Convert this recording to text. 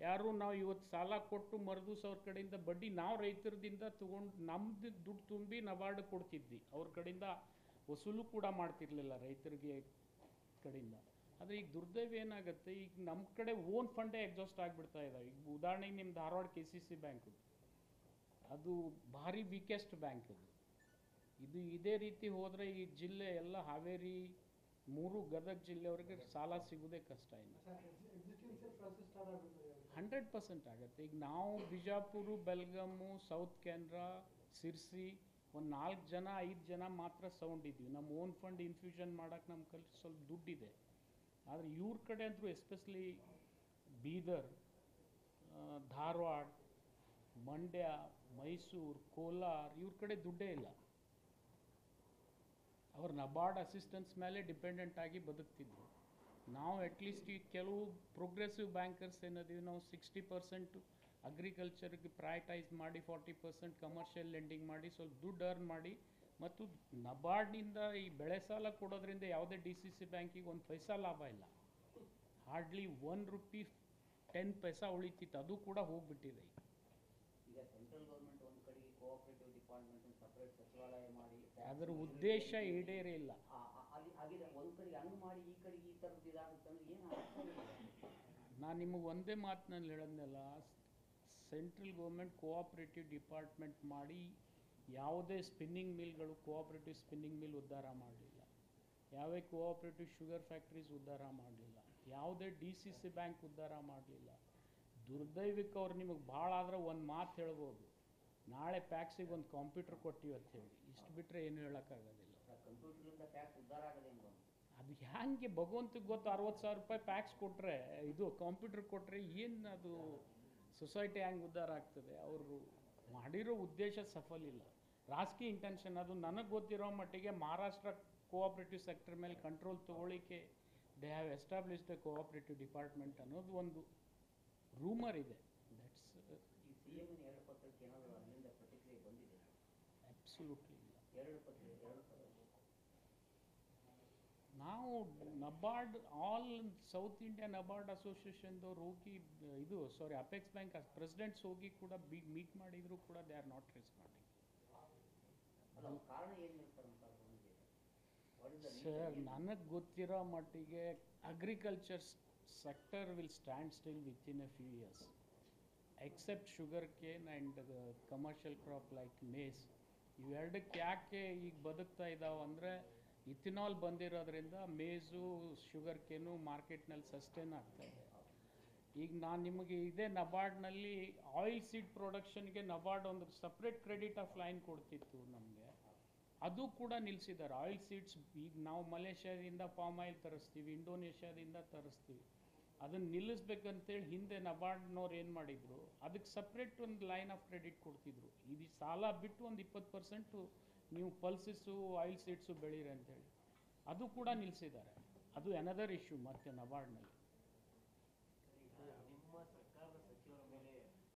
ಯಾರು ನಾವು ಇವತ್ತು ಸಾಲ ಕೊಟ್ಟು ಮರುದಿವ್ಸ ಅವ್ರ ಕಡೆಯಿಂದ ಬಡ್ಡಿ ನಾವು ರೈತರದಿಂದ ತಗೊಂಡು ನಮ್ದು ದುಡ್ಡು ತುಂಬಿ ನಬಾರ್ಡ್ ಕೊಡ್ತಿದ್ವಿ ಅವ್ರ ಕಡೆಯಿಂದ ವಸೂಲು ಕೂಡ ಮಾಡ್ತಿರ್ಲಿಲ್ಲ ರೈತರಿಗೆ ಕಡೆಯಿಂದ ಆದರೆ ಈಗ ದುರ್ದೈವ ಏನಾಗುತ್ತೆ ಈಗ ನಮ್ಮ ಕಡೆ ಓನ್ ಫಂಡೇ ಎಕ್ಸಾಸ್ಟ್ ಆಗಿಬಿಡ್ತಾ ಇದ್ದಾವೆ ಈಗ ಉದಾಹರಣೆಗೆ ನಿಮ್ಮ Dharwad K C C bank ಅದು ಭಾರಿ ವೀಕೆಸ್ಟ್ ಬ್ಯಾಂಕ್ ಅದು ಇದು ಇದೇ ರೀತಿ ಹೋದರೆ ಈ ಜಿಲ್ಲೆ ಎಲ್ಲ ಹಾವೇರಿ ಮೂರು ಗದಗ ಜಿಲ್ಲೆಯವರೆಗೆ ಸಾಲ ಸಿಗೋದೇ ಕಷ್ಟ ಇನ್ನು ಎಕ್ಸಿಕ್ಯೂಟಿವ್ ಪ್ರಾಸೆಸ್ ಸ್ಟಾರ್ಟ್ ಆಗುತ್ತೆ ಹಂಡ್ರೆಡ್ ಪರ್ಸೆಂಟ್ ಆಗುತ್ತೆ ಈಗ ನಾವು ಬಿಜಾಪುರ ಬೆಲ್ಗಮು ಸೌತ್ ಕೆನರಾ ಸಿರ್ಸಿ ಒಂದು ನಾಲ್ಕು ಜನ ಐದು ಜನ ಮಾತ್ರ ಸೌಂಡ್ ಇದ್ವಿ ನಮ್ಮ ಓನ್ ಫಂಡ್ ಇನ್ಫ್ಯೂಷನ್ ಮಾಡೋಕೆ ನಮ್ಮ ಕೈಲಿ ಸ್ವಲ್ಪ ದುಡ್ಡಿದೆ ಆದರೆ ಇವ್ರ ಕಡೆ ಅಂತೂ ಎಸ್ಪೆಷಲಿ ಬೀದರ್ ಆ, ಧಾರವಾಡ ಮಂಡ್ಯ ಮೈಸೂರು ಕೋಲಾರ ಇವ್ರ ಕಡೆ ದುಡ್ಡೇ ಇಲ್ಲ ಅವ್ರ ನಬಾರ್ಡ್ ಅಸಿಸ್ಟೆನ್ಸ್ ಮೇಲೆ ಡಿಪೆಂಡೆಂಟ್ ಆಗಿ ಬದುಕ್ತಿದ್ರು ನಾವು ಅಟ್ಲೀಸ್ಟ್ ಈ ಕೆಲವು ಪ್ರೋಗ್ರೆಸಿವ್ ಬ್ಯಾಂಕರ್ಸ್ ಏನದೀವಿ ನಾವು ಸಿಕ್ಸ್ಟಿ ಪರ್ಸೆಂಟು ಅಗ್ರಿಕಲ್ಚರ್ಗೆ ಪ್ರೈಟೈಸ್ ಮಾಡಿ ಫಾರ್ಟಿ ಪರ್ಸೆಂಟ್ ಕಮರ್ಷಿಯಲ್ ಲೆಂಡಿಂಗ್ ಮಾಡಿ ಸ್ವಲ್ಪ ದುಡ್ಡು ಅರ್ನ್ ಮಾಡಿ ಮತ್ತು ನಬಾರ್ಡ್ನಿಂದ ಈ ಬೆಳೆ ಸಾಲ ಕೊಡೋದ್ರಿಂದ ಯಾವುದೇ ಡಿ ಸಿ ಸಿ ಬ್ಯಾಂಕಿಗೆ ಒಂದು ಪೈಸಾ ಲಾಭ ಇಲ್ಲ hardly one rupee ten paisa ಉಳಿತಿತ್ತು ಅದು ಕೂಡ ಹೋಗ್ಬಿಟ್ಟಿದೆ ಈಗ ಈಗ ಸೆಂಟ್ರಲ್ ಗೌರ್ಮೆಂಟ್ ಒಂದು ಕಡೆಗೆ ಕೋಆಪರೇಟಿವ್ ಡಿಪಾರ್ಟ್ಮೆಂಟ್ ಸಪರೇಟ್ ಸಚಿವಾಲಯ ಮಾಡಿ ಅದರ ಉದ್ದೇಶ ಈಡೇರಿಲ್ಲ ಆ- ಆ- ಅಲ್ಲಿ ಆಗಿದೆ ಒಂದು ಕಡೆಗೆ ಹಂಗೆ ಮಾಡಿ ಈ ಕಡೆಗೆ ಈ ಥರದ್ದು ಇದಾಗುತ್ತೆ ಅಂದ್ರೆ ಏನು ಆಗ್ತದೆ ನಾನು ನಿಮಗೆ ಒಂದೇ ಮಾತಿನಲ್ಲಿ ಹೇಳೋದ್ನಲ್ಲ ಸೆಂಟ್ರಲ್ ಗೌರ್ಮೆಂಟ್ ಕೋಆಪ್ರೇಟಿವ್ ಡಿಪಾರ್ಟ್ಮೆಂಟ್ ಮಾಡಿ ಯಾವುದೇ ಸ್ಪಿನ್ನಿಂಗ್ ಮಿಲ್ಗಳು ಕೋಆಪ್ರೇಟಿವ್ ಸ್ಪಿನ್ನಿಂಗ್ ಮಿಲ್ ಉದ್ಧಾರ ಮಾಡಲಿಲ್ಲ ಯಾವೇ ಕೋಆಪ್ರೇಟಿವ್ ಶುಗರ್ ಫ್ಯಾಕ್ಟ್ರೀಸ್ ಉದ್ಧಾರ ಮಾಡಲಿಲ್ಲ ಯಾವುದೇ ಡಿ ಸಿ ಸಿ ಬ್ಯಾಂಕ್ ಉದ್ಧಾರ ಮಾಡಲಿಲ್ಲ ದುರ್ದೈವಿಕ ಅವ್ರು ನಿಮಗೆ ಭಾಳ ಆದ್ರೆ ಒಂದು ಮಾತು ಹೇಳ್ಬೋದು ನಾಳೆ ಪ್ಯಾಕ್ಸಿಗೆ ಒಂದು ಕಂಪ್ಯೂಟರ್ ಕೊಟ್ಟಿವಿ ಅಂತ ಹೇಳಿ ಇಷ್ಟು ಬಿಟ್ಟರೆ ಏನು ಹೇಳೋಕ್ಕಾಗೋದಿಲ್ಲ ಕಂಪ್ಯೂಟರ್ಲಿಂದ ಟ್ಯಾಕ್ಸ್ ಉದ್ಧಾರ ಆಗದೆ ಅಂತ ಅದು ಹ್ಯಾಂಗೆ ಭಗವಂತಗೆ ಗೊತ್ತು ಅರವತ್ತು ಸಾವಿರ ರೂಪಾಯಿ ಪ್ಯಾಕ್ಸ್ ಕೊಟ್ಟರೆ ಇದು ಕಂಪ್ಯೂಟರ್ ಕೊಟ್ಟರೆ ಏನು ಅದು ಸೊಸೈಟಿ ಹ್ಯಾಂಗೆ ಉದ್ಧಾರ ಆಗ್ತದೆ ಅವರು ಮಾಡಿರೋ ಉದ್ದೇಶ ಸಫಲ ಇಲ್ಲ ರಾಜಕೀಯ ಇಂಟೆನ್ಷನ್ ಅದು ನನಗೆ ಗೊತ್ತಿರೋ ಮಟ್ಟಿಗೆ ಮಹಾರಾಷ್ಟ್ರ ಕೋಆಪ್ರೇಟಿವ್ ಸೆಕ್ಟರ್ ಮೇಲೆ ಕಂಟ್ರೋಲ್ ತೊಗೊಳ್ಳಿಕ್ಕೆ they have established a cooperative department ಅನ್ನೋದು ಒಂದು ರೂಮರ್ ಇದೆ ದಟ್ಸ್ ಈ ಸಿ ಎಮ್ನ ಎರಡು ಪತ್ರಕ್ಕೆ ಏನಾದರೂ ಅಲ್ಲಿಂದ ಪ್ರತಿಕ್ರಿಯೆ ಬಂದಿದೆ ಅಬ್ಸಲ್ಯೂಟ್ಲಿ ಇಲ್ಲ ಎರಡು ಪತ್ರ ಎರಡು ಪತ್ರ ನಾವು NABARD all south India NABARD ಅಸೋಸಿಯೇಷನ್ದವ್ರು ಹೋಗಿ ಬ- ಇದು ಸಾರಿ ಅಪೆಕ್ಸ್ ಬ್ಯಾಂಕ್ ಪ್ರೆಸಿಡೆಂಟ್ಸ್ ಹೋಗಿ ಕೂಡ ಬಿ ಮೀಟ್ ಮಾಡಿದ್ರು ಕೂಡ ದೇ ಆರ್ ನಾಟ್ ರೆಸ್ಪಾಂಡಿಂಗ್ ಅಲ್ಲ ಕಾರಣ ಏನು ಹೇಳ್ತಾರೆ ಅಂತ ಬಂದಿದೆ ವಾಟ್ ಇಸ್ ದ ಸರ್ ನನಗೆ ಗೊತ್ತಿರೋ ಮಟ್ಟಿಗೆ agriculture sector will stand still within a few years except sugar cane and commercial crop like maize ಇವೆರಡಕ್ಕೆ ಯಾಕೆ ಈಗ ಬದುಕ್ತಾ ಇದ್ದಾವೆ ಅಂದರೆ ಇಥಿನಾಲ್ ಬಂದಿರೋದ್ರಿಂದ ಮೇಜು ಶುಗರ್ ಕೇನು ಮಾರ್ಕೆಟ್ನಲ್ಲಿ ಸಸ್ಟೈನ್ ಆಗ್ತಾ ಇದೆ ಈಗ ನಾನು ನಿಮಗೆ ಇದೇ ನಬಾರ್ಡ್ನಲ್ಲಿ ಆಯಿಲ್ ಸೀಡ್ ಪ್ರೊಡಕ್ಷನ್ಗೆ ನಬಾರ್ಡ್ ಒಂದು ಸಪ್ರೇಟ್ ಕ್ರೆಡಿಟ್ ಆಫ್ ಲೈನ್ ಕೊಡ್ತಿತ್ತು ನಮಗೆ ಅದು ಕೂಡ ನಿಲ್ಲಿಸಿದ್ದಾರೆ ಆಯಿಲ್ ಸೀಡ್ಸ್ ಈಗ ನಾವು ಮಲೇಷ್ಯಾದಿಂದ ಪಾಮ್ ಆಯಿಲ್ ತರಿಸ್ತೀವಿ ಇಂಡೋನೇಷ್ಯಾದಿಂದ ತರಿಸ್ತೀವಿ ಅದನ್ನು ನಿಲ್ಲಿಸ್ಬೇಕಂತೇಳಿ ಹಿಂದೆ ನಬಾರ್ಡ್ನವ್ರು ಏನು ಮಾಡಿದರು ಅದಕ್ಕೆ ಸಪ್ರೇಟ್ ಒಂದು ಲೈನ್ ಆಫ್ ಕ್ರೆಡಿಟ್ ಕೊಡ್ತಿದ್ರು ಇದು ಸಾಲ ಬಿಟ್ಟು ಒಂದು ಇಪ್ಪತ್ತು ಪರ್ಸೆಂಟು ನೀವು ಪಲ್ಸಸ್ಸು ಆಯಿಲ್ ಸೀಡ್ಸು ಬೆಳೀರಿ ಅಂತೇಳಿ ಅದು ಕೂಡ ನಿಲ್ಲಿಸಿದ್ದಾರೆ ಅದು ಎನದರ್ ಇಶ್ಯೂ ಮತ್ತೆ ನಬಾರ್ಡ್ನಲ್ಲಿ